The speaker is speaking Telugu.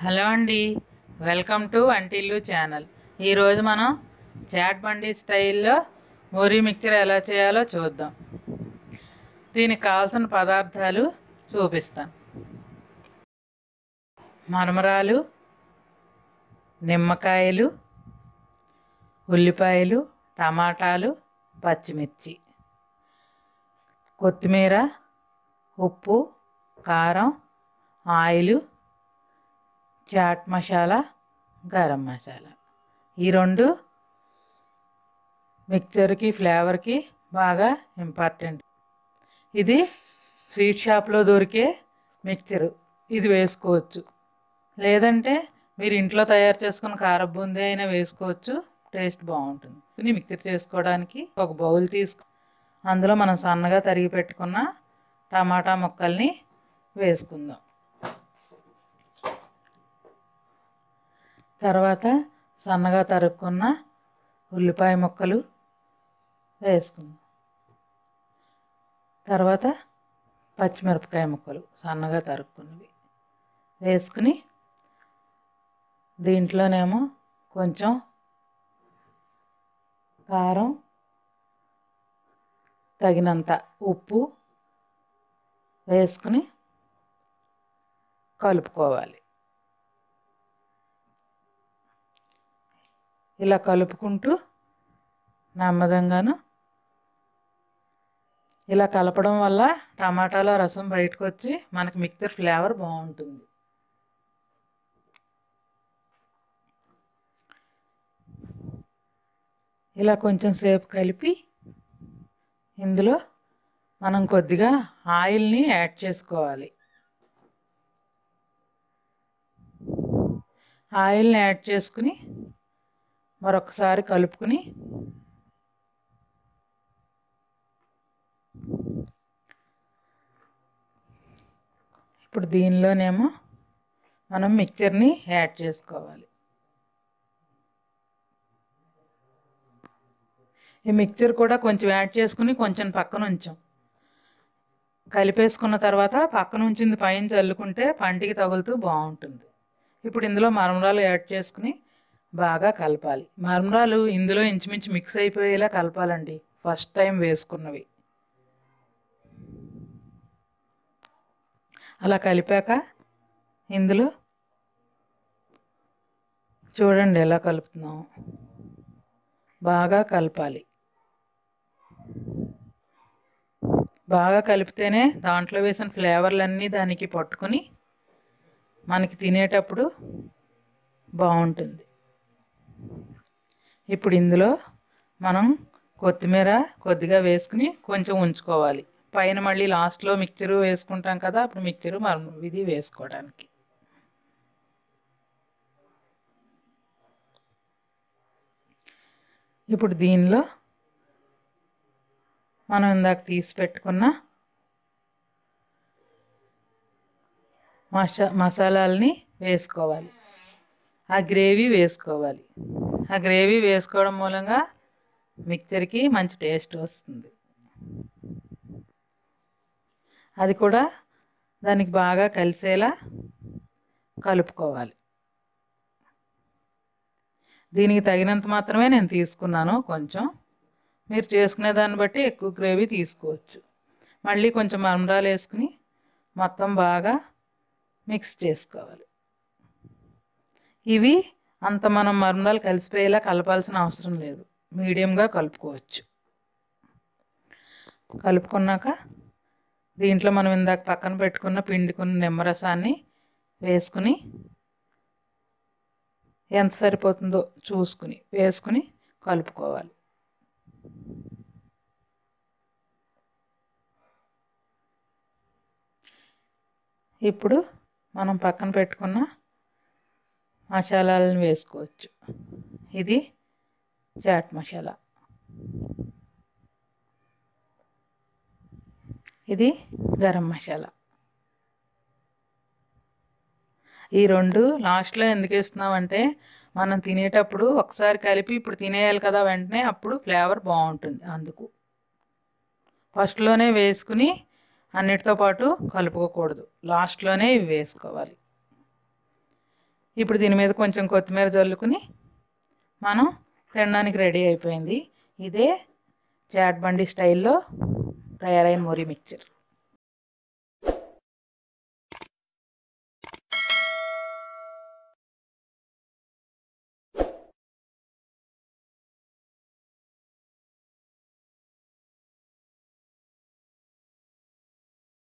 హలో అండి వెల్కమ్ టు వంటిల్లు ఛానల్ ఈరోజు మనం చాట్ బండి స్టైల్లో పూరి మిక్చర్ ఎలా చేయాలో చూద్దాం దీనికి కావాల్సిన పదార్థాలు చూపిస్తాను మరమరాలు నిమ్మకాయలు ఉల్లిపాయలు టమాటాలు పచ్చిమిర్చి కొత్తిమీర ఉప్పు కారం ఆయిలు చాట్ మసాలా గరం మసాలా ఈ రెండు మిక్చర్కి ఫ్లేవర్కి బాగా ఇంపార్టెంట్ ఇది స్వీట్ షాప్లో దొరికే మిక్చరు ఇది వేసుకోవచ్చు లేదంటే మీరు ఇంట్లో తయారు చేసుకున్న కారం బూందీ అయినా వేసుకోవచ్చు టేస్ట్ బాగుంటుంది ఇది మిక్చర్ చేసుకోవడానికి ఒక బౌల్ తీసుకు అందులో మనం సన్నగా తరిగి పెట్టుకున్న టమాటా ముక్కల్ని వేసుకుందాం తర్వాత సన్నగా తరుక్కున్న ఉల్లిపాయ ముక్కలు వేసుకుందాం తర్వాత పచ్చిమిరపకాయ ముక్కలు సన్నగా తరుక్కున్నవి వేసుకుని దీంట్లోనేమో కొంచెం కారం తగినంత ఉప్పు వేసుకుని కలుపుకోవాలి ఇలా కలుపుకుంటూ నెమ్మదంగాను ఇలా కలపడం వల్ల టమాటాలో రసం బయటకు వచ్చి మనకి మిక్చర్ ఫ్లేవర్ బాగుంటుంది ఇలా కొంచెం సేపు కలిపి ఇందులో మనం కొద్దిగా ఆయిల్ని యాడ్ చేసుకోవాలి ఆయిల్ని యాడ్ చేసుకుని మరొకసారి కలుపుకుని ఇప్పుడు దీనిలోనేమో మనం మిక్చర్ని యాడ్ చేసుకోవాలి ఈ మిక్చర్ కూడా కొంచెం యాడ్ చేసుకుని కొంచెం పక్కన ఉంచాం కలిపేసుకున్న తర్వాత పక్కన ఉంచింది పైన చల్లుకుంటే పంటికి తగులుతూ బాగుంటుంది ఇప్పుడు ఇందులో మరమరాలు యాడ్ చేసుకుని బాగా కలపాలి మరమరాలు ఇందులో ఇంచుమించు మిక్స్ అయిపోయేలా కలపాలండి ఫస్ట్ టైం వేసుకున్నవి అలా కలిపాక ఇందులో చూడండి ఎలా కలుపుతున్నాము బాగా కలపాలి బాగా కలిపితేనే దాంట్లో వేసిన ఫ్లేవర్లన్నీ దానికి పట్టుకొని మనకి తినేటప్పుడు బాగుంటుంది ఇప్పుడు ఇందులో మనం కొత్తిమీర కొద్దిగా వేసుకుని కొంచెం ఉంచుకోవాలి పైన మళ్ళీ లాస్ట్లో మిక్చరు వేసుకుంటాం కదా అప్పుడు మిక్చరు మనం ఇది వేసుకోవడానికి ఇప్పుడు దీనిలో మనం ఇందాక తీసి పెట్టుకున్న మసా మసాలాలని వేసుకోవాలి ఆ గ్రేవీ వేసుకోవాలి ఆ గ్రేవీ వేసుకోవడం మూలంగా మిక్చర్కి మంచి టేస్ట్ వస్తుంది అది కూడా దానికి బాగా కలిసేలా కలుపుకోవాలి దీనికి తగినంత మాత్రమే నేను తీసుకున్నాను కొంచెం మీరు చేసుకునే దాన్ని బట్టి ఎక్కువ గ్రేవీ తీసుకోవచ్చు మళ్ళీ కొంచెం మరమరాలు వేసుకుని మొత్తం బాగా మిక్స్ చేసుకోవాలి ఇవి అంత మనం మరమరాలు కలిసిపోయేలా కలపాల్సిన అవసరం లేదు మీడియంగా కలుపుకోవచ్చు కలుపుకున్నాక దీంట్లో మనం ఇందాక పక్కన పెట్టుకున్న పిండుకున్న నిమ్మరసాన్ని వేసుకుని ఎంత సరిపోతుందో చూసుకుని వేసుకుని కలుపుకోవాలి ఇప్పుడు మనం పక్కన పెట్టుకున్న మసాలాలను వేసుకోవచ్చు ఇది చాట్ మసాలా ఇది గరం మసాలా ఈ రెండు లాస్ట్లో ఎందుకు వేస్తున్నామంటే మనం తినేటప్పుడు ఒకసారి కలిపి ఇప్పుడు తినేయాలి కదా వెంటనే అప్పుడు ఫ్లేవర్ బాగుంటుంది అందుకు ఫస్ట్లోనే వేసుకుని అన్నిటితో పాటు కలుపుకోకూడదు లాస్ట్లోనే ఇవి వేసుకోవాలి ఇప్పుడు దీని మీద కొంచెం కొత్తిమీర జల్లుకుని మనం తినడానికి రెడీ అయిపోయింది ఇదే చాట్ బండి స్టైల్లో తయారైన మొరి మిక్చర్